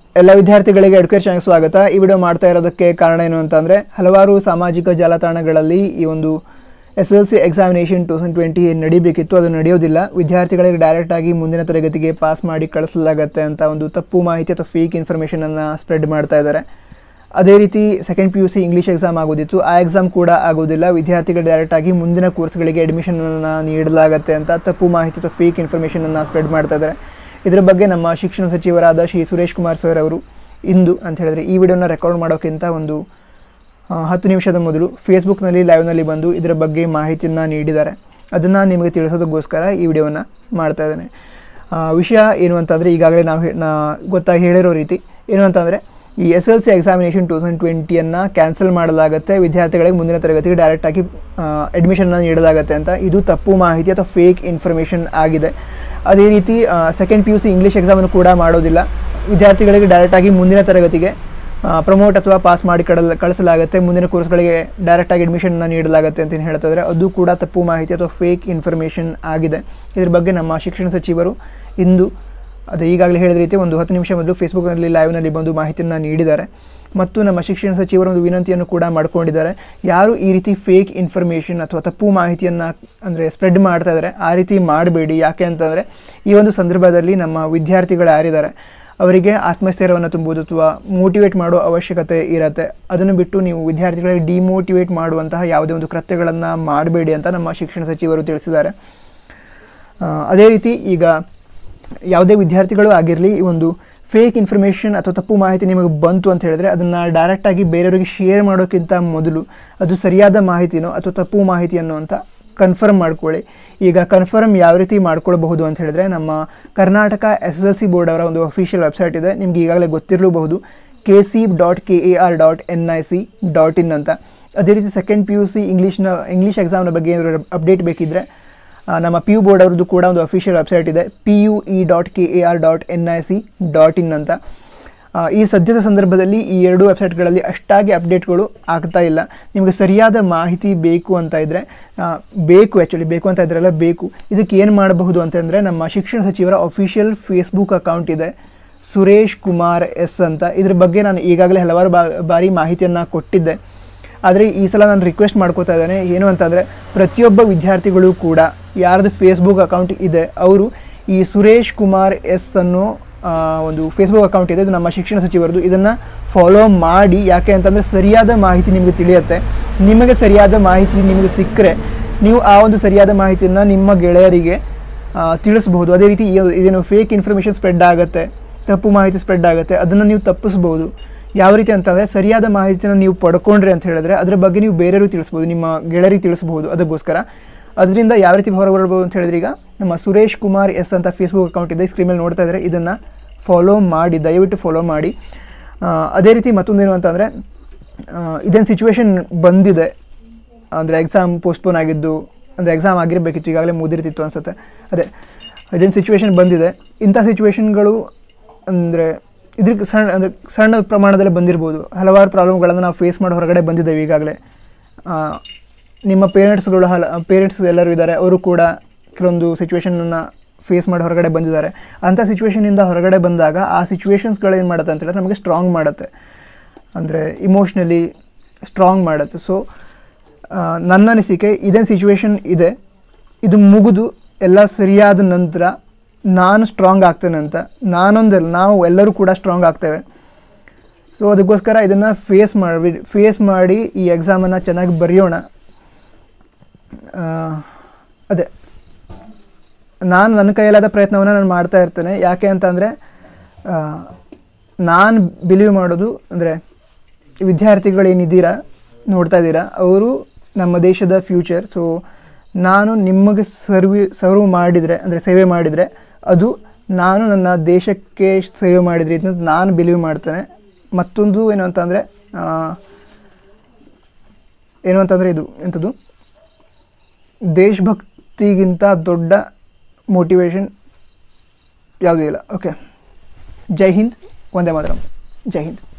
ಎಲ್ಲ ವಿದ್ಯಾರ್ಥಿಗಳಿಗೆ ಎಡ್ಕೇರ್ ಚಾನಲ್ ಸ್ವಾಗತ ಈ ವಿಡಿಯೋ ಮಾಡ್ತಾ ಇರೋದಕ್ಕೆ ಕಾರಣ ಏನು ಅಂತಂದರೆ ಹಲವಾರು ಸಾಮಾಜಿಕ ಜಾಲತಾಣಗಳಲ್ಲಿ ಈ ಒಂದು S L C examination two thousand twenty ನಡಿಬೇಕಿತ್ತು ಅದು ನಡೆಯೋದಿಲ್ಲ ವಿದ್ಯಾರ್ಥಿಗಳಿಗೆ ಡೈರೆಕ್ಟಾಗಿ ಮುಂದಿನ ತರಗತಿಗೆ ಪಾಸ್ ಮಾಡಿ ಕಳಿಸಲಾಗತ್ತೆ ಅಂತ ಒಂದು ತಪ್ಪು ಮಾಹಿತಿ ಅಥವಾ ಫೇಕ್ ಇನ್ಫಾರ್ಮೇಷನನ್ನು ಸ್ಪ್ರೆಡ್ ಮಾಡ್ತಾ ಇದ್ದಾರೆ ಅದೇ ರೀತಿ second P U C English exam ಆಗೋದಿತ್ತು ಆ ಎಕ್ಸಾಮ್ ಕೂಡ ಆಗೋದಿಲ್ಲ ವಿದ್ಯಾರ್ಥಿಗಳು ಡೈರೆಕ್ಟಾಗಿ ಮುಂದಿನ ಕೋರ್ಸ್ಗಳಿಗೆ ಅಡ್ಮಿಷನನ್ನು ನೀಡಲಾಗತ್ತೆ ಅಂತ ತಪ್ಪು ಮಾಹಿತಿ ಅಥವಾ ಫೇಕ್ ಇನ್ಫಾರ್ಮೇಷನನ್ನು ಸ್ಪ್ರೆಡ್ ಮಾಡ್ತಾ ಇದ್ದಾರೆ ಇದರ ಬಗ್ಗೆ ನಮ್ಮ ಶಿಕ್ಷಣ ಸಚಿವರಾದ ಶ್ರೀ ಸುರೇಶ್ ಕುಮಾರ್ ಸರ್ ಅವರು ಇಂದು ಅಂತ ಹೇಳಿದ್ರೆ ಈ ವಿಡಿಯೋನ ರೆಕಾರ್ಡ್ ಮಾಡೋಕ್ಕಿಂತ ಒಂದು ಆ, ಹತ್ತು ನಿಮಿಷದ ಮೊದಲು ಫೇಸ್ಬುಕ್ನಲ್ಲಿ ಲೈವ್ನಲ್ಲಿ ಬಂದು ಇದರ ಬಗ್ಗೆ ಮಾಹಿತಿಯನ್ನು ನೀಡಿದ್ದಾರೆ ಅದನ್ನು ನಿಮಗೆ ತಿಳಿಸೋದಕ್ಕೋಸ್ಕರ ಈ ವಿಡಿಯೋವನ್ನು ಮಾಡ್ತಾ ಇದ್ದೇನೆ ಆ, ವಿಷಯ ಏನು ಅಂತಂದರೆ ಈಗಾಗಲೇ ನಾವು ಹೇ- ನಾ ಗೊತ್ತಾಗಿ ಹೇಳಿರೋ ರೀತಿ ಏನು ಅಂತಂದರೆ ಈ S L C examination two thousand ಟ್ವೆಂಟಿಯನ್ನು ಕ್ಯಾನ್ಸಲ್ ಮಾಡಲಾಗುತ್ತೆ ವಿದ್ಯಾರ್ಥಿಗಳಿಗೆ ಮುಂದಿನ ತರಗತಿಗೆ ಡೈರೆಕ್ಟಾಗಿ ಅಡ್ಮಿಷನ್ನ ನೀಡಲಾಗುತ್ತೆ ಅಂತ ಇದು ತಪ್ಪು ಮಾಹಿತಿ ಅಥವಾ ಫೇಕ್ ಇನ್ಫಾರ್ಮೇಷನ್ ಆಗಿದೆ ಅದೇ ರೀತಿ second P U C English ಎಕ್ಸಾಮನ್ನು ಕೂಡ ಮಾಡೋದಿಲ್ಲ ವಿದ್ಯಾರ್ಥಿಗಳಿಗೆ ಡೈರೆಕ್ಟಾಗಿ ಮುಂದಿನ ತರಗತಿಗೆ ಪ್ರಮೋಟ್ ಅಥವಾ ಪಾಸ್ ಮಾಡಿ ಕಡಲ ಕಳಿಸಲಾಗುತ್ತೆ ಮುಂದಿನ ಕೋರ್ಸ್ಗಳಿಗೆ ಡೈರೆಕ್ಟಾಗಿ ಅಡ್ಮಿಷನ್ನ ನೀಡಲಾಗುತ್ತೆ ಅಂತ ಏನು ಹೇಳ್ತಾ ಇದ್ದಾರೆ ಅದು ಕೂಡ ತಪ್ಪು ಮಾಹಿತಿ ಅಥವಾ ಫೇಕ್ ಇನ್ಫಾರ್ಮೇಷನ್ ಆಗಿದೆ ಇದ್ರ ಬಗ್ಗೆ ನಮ್ಮ ಶಿಕ್ಷಣ ಸಚಿವರು ಇಂದು ಅದು ಈಗಾಗಲೇ ಹೇಳಿದ ರೀತಿ ಒಂದು ಹತ್ತು ನಿಮಿಷ ಮೊದಲು ಫೇಸ್ಬುಕ್ನಲ್ಲಿ ಲೈವ್ನಲ್ಲಿ ಬಂದು ಮಾಹಿತಿಯನ್ನು ನೀಡಿದ್ದಾರೆ ಮತ್ತು ನಮ್ಮ ಶಿಕ್ಷಣ ಸಚಿವರು ಒಂದು ವಿನಂತಿಯನ್ನು ಕೂಡ ಮಾಡ್ಕೊಂಡಿದ್ದಾರೆ ಯಾರು ಈ ರೀತಿ ಫೇಕ್ ಇನ್ಫಾರ್ಮೇಷನ್ ಅಥವಾ ತಪ್ಪು ಮಾಹಿತಿಯನ್ನು ಅಂದರೆ ಸ್ಪ್ರೆಡ್ ಮಾಡ್ತಾ ಇದ್ದಾರೆ ಆ ರೀತಿ ಮಾಡಬೇಡಿ ಯಾಕೆ ಅಂತಂದರೆ ಈ ಒಂದು ಸಂದರ್ಭದಲ್ಲಿ ನಮ್ಮ ವಿದ್ಯಾರ್ಥಿಗಳು ಯಾರಿದ್ದಾರೆ ಅವರಿಗೆ ಆತ್ಮಸ್ಥೈರ್ಯವನ್ನು ತುಂಬುವುದು ಅಥವಾ ಮೋಟಿವೇಟ್ ಮಾಡೋ ಅವಶ್ಯಕತೆ ಇರುತ್ತೆ ಅದನ್ನು ಬಿಟ್ಟು ನೀವು ವಿದ್ಯಾರ್ಥಿಗಳಿಗೆ ಡಿಮೋಟಿವೇಟ್ ಮಾಡುವಂತಹ ಯಾವುದೇ ಒಂದು ಕೃತ್ಯಗಳನ್ನು ಮಾಡಬೇಡಿ ಅಂತ ನಮ್ಮ ಶಿಕ್ಷಣ ಸಚಿವರು ತಿಳಿಸಿದ್ದಾರೆ ಆ, ಅದೇ ರೀತಿ ಈಗ ಯಾವುದೇ ವಿದ್ಯಾರ್ಥಿಗಳು ಆಗಿರಲಿ ಈ ಒಂದು ಫೇಕ್ ಇನ್ಫಾರ್ಮೇಷನ್ ಅಥವಾ ತಪ್ಪು ಮಾಹಿತಿ ನಿಮಗೆ ಬಂತು ಅಂತ ಹೇಳಿದ್ರೆ ಅದನ್ನು ಡೈರೆಕ್ಟಾಗಿ ಬೇರೆಯವರಿಗೆ ಶೇರ್ ಮಾಡೋಕ್ಕಿಂತ ಮೊದಲು ಅದು ಸರಿಯಾದ ಮಾಹಿತಿನೋ ಅಥವಾ ತಪ್ಪು ಮಾಹಿತಿಯನ್ನು ಅಂತ ಕನ್ಫರ್ಮ್ ಮಾಡ್ಕೊಳ್ಳಿ ಈಗ ಕನ್ಫರ್ಮ್ ಯಾವ ರೀತಿ ಮಾಡ್ಕೊಳ್ಬಹುದು ಅಂತ ಹೇಳಿದ್ರೆ ನಮ್ಮ Karnataka S L C board ಅವರ ಒಂದು ಅಫಿಷಿಯಲ್ ವೆಬ್ಸೈಟ್ ಇದೆ ನಿಮ್ಗೆ ಈಗಾಗಲೇ ಗೊತ್ತಿರಲೂಬಹುದು K C dot K A R dot N I C dot in ಅಂತ ಅದೇ ರೀತಿ ಸೆಕೆಂಡ್ ಪಿ ಯು ಸಿ ಇಂಗ್ಲೀಷ್ನ ಇಂಗ್ಲೀಷ್ ಎಕ್ಸಾಮ್ನ ಬಗ್ಗೆ ಏನಾದರೂ ಅಪ್ಡೇಟ್ ಬೇಕಿದ್ದರೆ ಆ, ನಮ್ಮ ಪಿ ಯು ಬೋರ್ಡ್ ಅವ್ರದ್ದು ಕೂಡ ಒಂದು ಅಫಿಷಿಯಲ್ ವೆಬ್ಸೈಟ್ ಇದೆ P U E dot K A R dot N I C dot in ಅಂತ ಆ, ಈ ಸದ್ಯದ ಸಂದರ್ಭದಲ್ಲಿ ಈ ಎರಡು ವೆಬ್ಸೈಟ್ಗಳಲ್ಲಿ ಅಷ್ಟಾಗಿ ಅಪ್ಡೇಟ್ಗಳು ಆಗ್ತಾ ಇಲ್ಲ ನಿಮಗೆ ಸರಿಯಾದ ಮಾಹಿತಿ ಬೇಕು ಅಂತ ಇದ್ದರೆ ಬೇಕು ಆ್ಯಕ್ಚುಲಿ ಬೇಕು ಅಂತ ಇದ್ರೆಲ್ಲ ಬೇಕು ಇದಕ್ಕೆ ಏನು ಮಾಡಬಹುದು ಅಂತಂದರೆ ನಮ್ಮ ಶಿಕ್ಷಣ ಸಚಿವರ ಅಫಿಷಿಯಲ್ ಫೇಸ್ಬುಕ್ ಅಕೌಂಟ್ ಇದೆ ಸುರೇಶ್ ಕುಮಾರ್ ಎಸ್ ಅಂತ ಇದ್ರ ಬಗ್ಗೆ ನಾನು ಈಗಾಗಲೇ ಹಲವಾರು ಬಾ ಬಾರಿ ಮಾಹಿತಿಯನ್ನು ಕೊಟ್ಟಿದ್ದೆ ಆದರೆ ಈ ಸಲ ನಾನು ರಿಕ್ವೆಸ್ಟ್ ಮಾಡ್ಕೋತಾ ಇದ್ದೇನೆ ಏನು ಅಂತಂದರೆ ಪ್ರತಿಯೊಬ್ಬ ವಿದ್ಯಾರ್ಥಿಗಳು ಕೂಡ ಯಾರ್ದು ಫೇಸ್ಬುಕ್ ಅಕೌಂಟ್ ಇದೆ ಅವರು ಈ ಸುರೇಶ್ ಕುಮಾರ್ ಎಸ್ ಅನ್ನೋ ಆ, ಒಂದು ಫೇಸ್ಬುಕ್ ಅಕೌಂಟ್ ಇದೆ ಇದು ನಮ್ಮ ಶಿಕ್ಷಣ ಸಚಿವರದು ಇದನ್ನು ಫಾಲೋ ಮಾಡಿ ಯಾಕೆ ಅಂತಂದರೆ ಸರಿಯಾದ ಮಾಹಿತಿ ನಿಮಗೆ ತಿಳಿಯುತ್ತೆ ನಿಮಗೆ ಸರಿಯಾದ ಮಾಹಿತಿ ನಿಮಗೆ ಸಿಕ್ಕರೆ ನೀವು ಆ ಒಂದು ಸರಿಯಾದ ಮಾಹಿತಿಯನ್ನು ನಿಮ್ಮ ಗೆಳೆಯರಿಗೆ ಆ, ತಿಳಿಸ್ಬೋದು ಅದೇ ರೀತಿ ಈ- ಇದೇನು ಫೇಕ್ ಇನ್ಫಾರ್ಮೇಷನ್ ಸ್ಪ್ರೆಡ್ ಆಗುತ್ತೆ ತಪ್ಪು ಮಾಹಿತಿ ಸ್ಪ್ರೆಡ್ ಆಗುತ್ತೆ ಅದನ್ನು ನೀವು ತಪ್ಪಿಸ್ಬೋದು ಯಾವ ರೀತಿ ಅಂತಂದರೆ ಸರಿಯಾದ ಮಾಹಿತಿನ ನೀವು ಪಡ್ಕೊಂಡ್ರಿ ಅಂತ ಹೇಳಿದ್ರೆ ಅದರ ಬಗ್ಗೆ ನೀವು ಬೇರೆಯವ್ರಿಗೆ ತಿಳಿಸ್ಬೋದು ನಿಮ್ಮ ಗೆಳೆಯರಿಗೆ ತಿಳಿಸ್ಬೋದು ಅದಕ್ಕೋಸ್ಕರ ಅದರಿಂದ ಯಾವ ರೀತಿ ಹೊರಗೆ ಬರ್ಬೋದು ಅಂತ ಹೇಳಿದ್ರೆ ಈಗ ನಮ್ಮ ಸುರೇಶ್ ಕುಮಾರ್ ಎಸ್ ಅಂತ ಫೇಸ್ಬುಕ್ ಅಕೌಂಟ್ ಇದೆ ಸ್ಕ್ರೀನ್ ಮೇಲೆ ನೋಡ್ತಾ ಇದ್ದಾರೆ ಇದನ್ನು ಫಾಲೋ ಮಾಡಿ ದಯವಿಟ್ಟು ಫಾಲೋ ಮಾಡಿ ಆ, ಅದೇ ರೀತಿ ಮತ್ತೊಂದೇನು ಅಂತಂದರೆ ಇದೇನು ಸಿಚುವೇಶನ್ ಬಂದಿದೆ ಅಂದರೆ ಎಕ್ಸಾಮ್ ಪೋಸ್ಟ್ಪೋನ್ ಆಗಿದ್ದು ಅಂದರೆ ಎಕ್ಸಾಮ್ ಆಗಿರಬೇಕಿತ್ತು ಈಗಾಗಲೇ ಮುಗಿದಿರ್ತಿತ್ತು ಅನಿಸುತ್ತೆ ಅದೇ ಇದೇನು ಸಿಚುವೇಶನ್ ಬಂದಿದೆ ಇಂಥ ಸಿಚುವೇಶನ್ಗಳು ಅಂದರೆ ಇದ್ರ ಸಣ್ಣ ಅಂದರೆ ಸಣ್ಣ ಪ್ರಮಾಣದಲ್ಲಿ ಬಂದಿರ್ಬೋದು ಹಲವಾರು ಪ್ರಾಬ್ಲಮ್ಗಳನ್ನು ನಾವು ಫೇಸ್ ಮಾಡಿ ಹೊರಗಡೆ ಬಂದಿದ್ದೇವೆ ಈಗಾಗಲೇ ಆ, ನಿಮ್ಮ ಪೇರೆಂಟ್ಸ್ಗಳು ಹಲ ಪೇರೆಂಟ್ಸ್ ಎಲ್ಲರೂ ಇದ್ದಾರೆ ಅವರು ಕೂಡ ಕೆಲವೊಂದು ಸಿಚುವೇಶನನ್ನು ಫೇಸ್ ಮಾಡಿ ಹೊರಗಡೆ ಬಂದಿದ್ದಾರೆ ಅಂಥ ಸಿಚುವೇಶನಿಂದ ಹೊರಗಡೆ ಬಂದಾಗ ಆ ಸಿಚುವೇಶನ್ಸ್ಗಳು ಏನು ಮಾಡುತ್ತೆ ಅಂತ ಹೇಳಿದ್ರೆ ನಮಗೆ ಸ್ಟ್ರಾಂಗ್ ಮಾಡುತ್ತೆ ಅಂದರೆ ಇಮೋಷ್ನಲಿ ಸ್ಟ್ರಾಂಗ್ ಮಾಡುತ್ತೆ ಸೊ ನನ್ನ ಅನಿಸಿಕೆ ಇದೇನು ಸಿಚುವೇಶನ್ ಇದೆ ಇದು ಮುಗಿದು ಎಲ್ಲ ಸರಿಯಾದ ನಂತರ ನಾನು ಸ್ಟ್ರಾಂಗ್ ಆಗ್ತೇನೆ ಅಂತ ನಾನೊಂದಲ್ಲ ನಾವು ಎಲ್ಲರೂ ಕೂಡ ಸ್ಟ್ರಾಂಗ್ ಆಗ್ತೇವೆ ಸೊ ಅದಕ್ಕೋಸ್ಕರ ಇದನ್ನು ಫೇಸ್ ಮಾಡಿ ಫೇಸ್ ಮಾಡಿ ಈ ಎಕ್ಸಾಮನ್ನು ಚೆನ್ನಾಗಿ ಬರೆಯೋಣ ಆ, ಅದೇ ನಾನು ನನ್ನ ಕೈಯಲ್ಲಾದ ಪ್ರಯತ್ನವನ್ನು ನಾನು ಮಾಡ್ತಾ ಇರ್ತೇನೆ ಯಾಕೆ ಅಂತಂದರೆ ನಾನು ಬಿಲೀವ್ ಮಾಡೋದು ಅಂದರೆ ವಿದ್ಯಾರ್ಥಿಗಳೇನಿದ್ದೀರಾ ನೋಡ್ತಾ ಇದ್ದೀರಾ ಅವರು ನಮ್ಮ ದೇಶದ ಫ್ಯೂಚರ್ ಸೊ ನಾನು ನಿಮಗೆ ಸರ್ವಿ ಸರ್ವ್ ಮಾಡಿದರೆ ಅಂದರೆ ಸೇವೆ ಮಾಡಿದರೆ ಅದು ನಾನು ನನ್ನ ದೇಶಕ್ಕೆ ಸೇವೆ ಮಾಡಿದ್ರಿ ಅಂತ ನಾನು ಬಿಲೀವ್ ಮಾಡ್ತೇನೆ ಮತ್ತೊಂದು ಏನು ಅಂತಂದರೆ ಏನು ಅಂತಂದರೆ ಇದು ಎಂಥದ್ದು ದೇಶಭಕ್ತಿಗಿಂತ ದೊಡ್ಡ ಮೋಟಿವೇಶನ್ ಯಾವುದೂ ಇಲ್ಲ ಓಕೆ ಜೈ ಹಿಂದ್ ಒಂದೇ ಮಾತರಂ ಜೈ ಹಿಂದ್